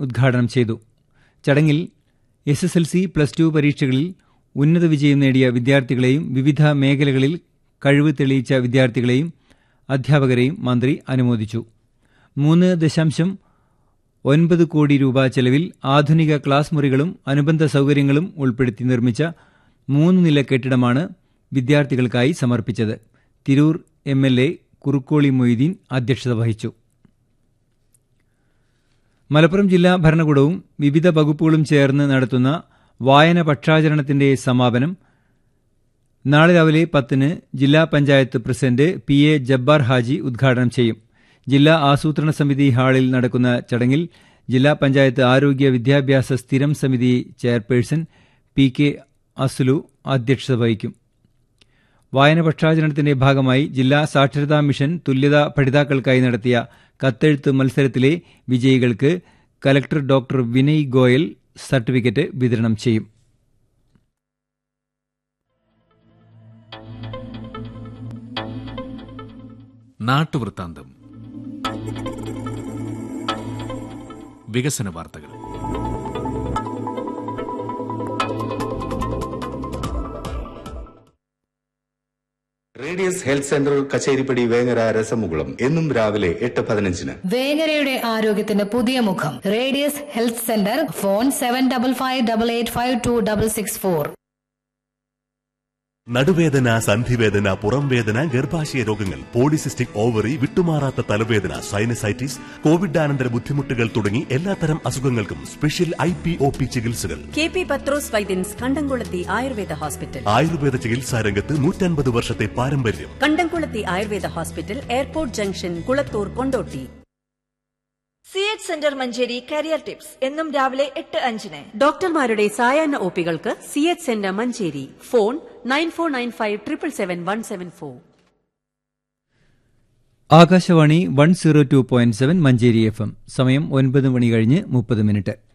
ഉദ്ഘാടനം ചെയ്തു ചടങ്ങിൽ S S L C plus two പരീക്ഷകളിൽ ഉന്നത വിജയം നേടിയ വിദ്യാർത്ഥികളെയും വിവിധ മേഖലകളിൽ കഴിവ് തെളിയിച്ച വിദ്യാർത്ഥികളെയും അധ്യാപകരെയും മന്ത്രി അനുമോദിച്ചു മൂന്ന് ദശാംശം ഒൻപത് കോടി രൂപ ചെലവിൽ ആധുനിക ക്ലാസ് മുറികളും അനുബന്ധ സൗകര്യങ്ങളും ഉൾപ്പെടുത്തി നിർമ്മിച്ച മൂന്ന് നില കെട്ടിടമാണ് വിദ്യാർത്ഥികൾക്കായി സമർപ്പിച്ചത് Tirur M L A Kurukkoli Moideen അധ്യക്ഷത വഹിച്ചു മലപ്പുറം ജില്ലാ ഭരണകൂടവും വിവിധ വകുപ്പുകളും ചേർന്ന് നടത്തുന്ന വായന പക്ഷാചരണത്തിന്റെ സമാപനം നാളെ രാവിലെ പത്തിന് ജില്ലാ panchayat president P A Jabbar Haji ഉദ്ഘാടനം ചെയ്യും ജില്ലാ ആസൂത്രണ സമിതി ഹാളിൽ നടക്കുന്ന ചടങ്ങിൽ ജില്ലാ പഞ്ചായത്ത് ആരോഗ്യ വിദ്യാഭ്യാസ സ്ഥിരം സമിതി ചെയർപേഴ്സൺ പി കെ അസുലു അധ്യക്ഷത വഹിക്കും വായന പക്ഷാചരണത്തിന്റെ ഭാഗമായി ജില്ലാ സാക്ഷരതാ മിഷൻ തുല്യതാ പഠിതാക്കൾക്കായി നടത്തിയ കത്തെഴുത്ത് മത്സരത്തിലെ വിജയികൾക്ക് collector doctor Vinay Goyal certificate വിതരണം ചെയ്യും നാട്ടുവൃത്താന്തം വികസന വാർത്തകൾ radius health centre Kacheripadi Vengara രസമുകുളം എന്നും രാവിലെ എട്ട് പതിനഞ്ചിന് വേങ്ങരയുടെ ആരോഗ്യത്തിന് പുതിയ മുഖം radius health centre phone seven double five double eight five two double six four നടുവേദന സന്ധിവേദന പുറംവേദന ഗർഭാശയ രോഗങ്ങൾ പോളിസിസ്റ്റിക് ഓവറി വിട്ടുമാറാത്ത തലവേദന സൈനസൈറ്റിസ് കോവിഡാനന്തര ബുദ്ധിമുട്ടുകൾ തുടങ്ങി എല്ലാത്തരം അസുഖങ്ങൾക്കും special I P O P ചികിത്സകൾ കെ പി പത്രോസ് വൈദ്യൻസ് കണ്ടംകുളത്തി ആയുർവേദ ഹോസ്പിറ്റൽ ആയുർവേദ ചികിത്സാ രംഗത്ത് നൂറ്റൻപത് വർഷത്തെ പാരമ്പര്യം Kandamkulathi Ayurveda hospital airport junction Kulathur Kondotty C H centre Manjeri career tips എന്നും രാവിലെ എട്ട് അഞ്ചിന് ഡോക്ടർമാരുടെ സായാഹ്ന ഒപികൾക്ക് C H centre Manjeri phone nine four nine five triple seven one seven four Akashvani one zero two point seven Manjeri F M സമയം ഒൻപത് മണി കഴിഞ്ഞ് മുപ്പത് മിനിറ്റ്